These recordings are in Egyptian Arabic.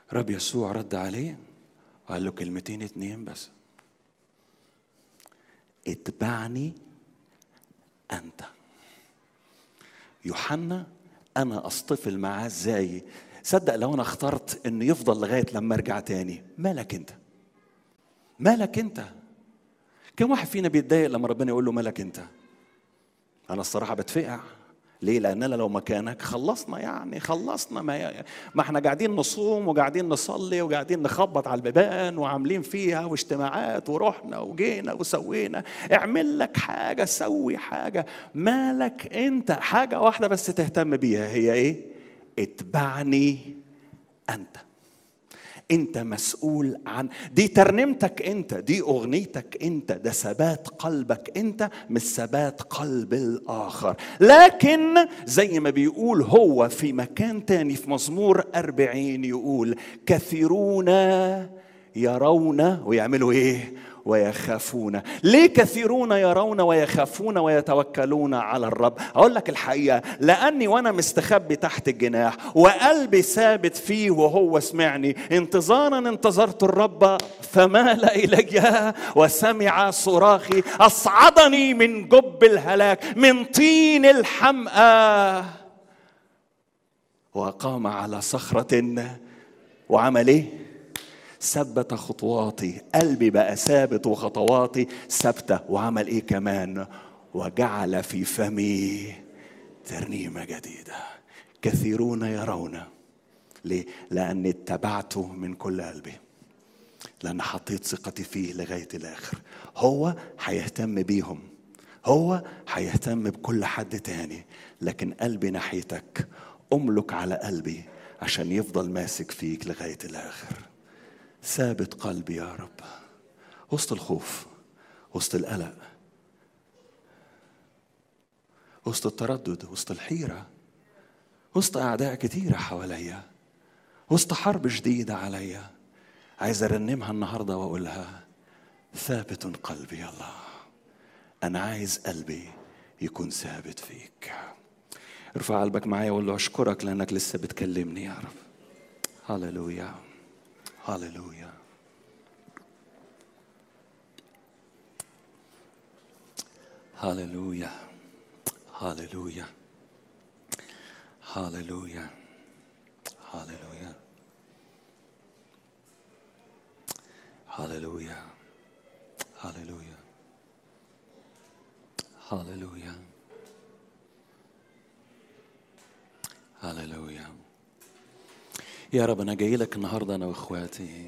رب يسوع رد عليه وقال له كلمتين اتنين بس اتبعني انت يوحنا انا اصطفل معاه ازاي صدق لو انا اخترت انه يفضل لغايه لما ارجع تاني مالك انت مالك انت كم واحد فينا بيتضايق لما ربنا يقول له مالك انت انا الصراحه بتفقع ليه؟ لأن أنا لو مكانك خلصنا يعني خلصنا ما, ما احنا قاعدين نصوم وقاعدين نصلي وقاعدين نخبط على البيبان وعاملين فيها واجتماعات ورحنا وجينا وسوينا اعمل لك حاجة سوي حاجة مالك أنت حاجة واحدة بس تهتم بيها هي إيه؟ اتبعني أنت انت مسؤول عن دي ترنيمتك انت دي اغنيتك انت ده ثبات قلبك انت مش ثبات قلب الاخر لكن زي ما بيقول هو في مكان تاني في مزمور أربعين يقول كثيرون يرون ويعملوا ايه ويخافون ليه كثيرون يرون ويخافون ويتوكلون على الرب اقول لك الحقيقه لاني وانا مستخبي تحت الجناح وقلبي ثابت فيه وهو سمعني انتظارا انتظرت الرب فمال الي وسمع صراخي اصعدني من جب الهلاك من طين الحمأة وقام على صخرة وعمل ايه ثبت خطواتي قلبي بقى ثابت وخطواتي ثابتة وعمل ايه كمان وجعل في فمي ترنيمة جديدة كثيرون يرون ليه؟ لأني اتبعته من كل قلبي لأن حطيت ثقتي فيه لغاية الآخر هو هيهتم بيهم هو هيهتم بكل حد تاني لكن قلبي ناحيتك أملك على قلبي عشان يفضل ماسك فيك لغاية الآخر ثابت قلبي يا رب وسط الخوف وسط القلق وسط التردد وسط الحيرة وسط أعداء كتيرة حواليا وسط حرب شديدة عليا عايز أرنمها النهاردة وأقولها ثابت قلبي يا الله أنا عايز قلبي يكون ثابت فيك ارفع قلبك معايا وقول له أشكرك لأنك لسه بتكلمني يا رب هللويا هللويا هللويا هللويا هللويا هللويا هللويا هللويا هللويا هللويا يا رب انا جاي لك النهارده انا واخواتي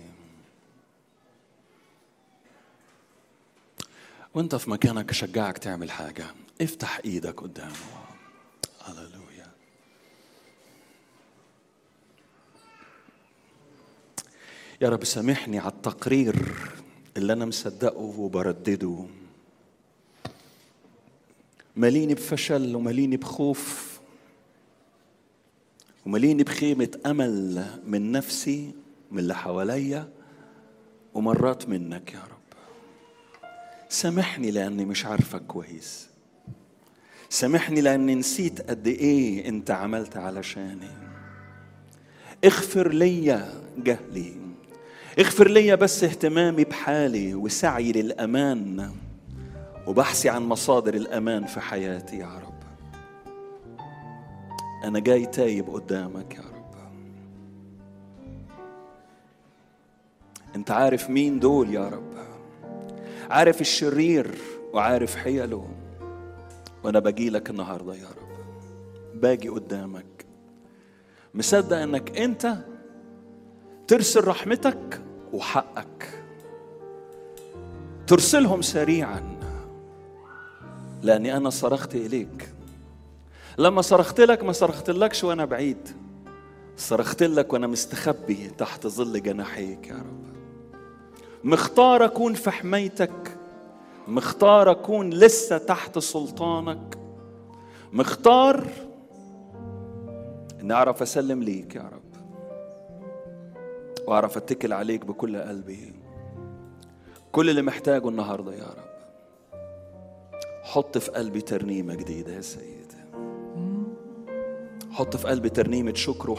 وانت في مكانك اشجعك تعمل حاجه افتح ايدك قدامه هللويا يا رب سامحني على التقرير اللي انا مصدقه وبردده مليني بفشل ومليني بخوف ومليني بخيمة أمل من نفسي من اللي حواليا ومرات منك يا رب سامحني لأني مش عارفك كويس سامحني لأني نسيت قد إيه أنت عملت علشاني اغفر ليا جهلي اغفر ليا بس اهتمامي بحالي وسعي للأمان وبحثي عن مصادر الأمان في حياتي يا رب أنا جاي تايب قدامك يا رب أنت عارف مين دول يا رب عارف الشرير وعارف حيله وأنا باجي لك النهاردة يا رب باجي قدامك مصدق أنك أنت ترسل رحمتك وحقك ترسلهم سريعا لأني أنا صرخت إليك لما صرخت لك ما صرخت لكش وانا بعيد صرخت لك وانا مستخبي تحت ظل جناحيك يا رب مختار اكون في حمايتك مختار اكون لسه تحت سلطانك مختار اني اعرف اسلم ليك يا رب واعرف اتكل عليك بكل قلبي كل اللي محتاجه النهارده يا رب حط في قلبي ترنيمه جديده يا سيد حط في قلبي ترنيمة شكر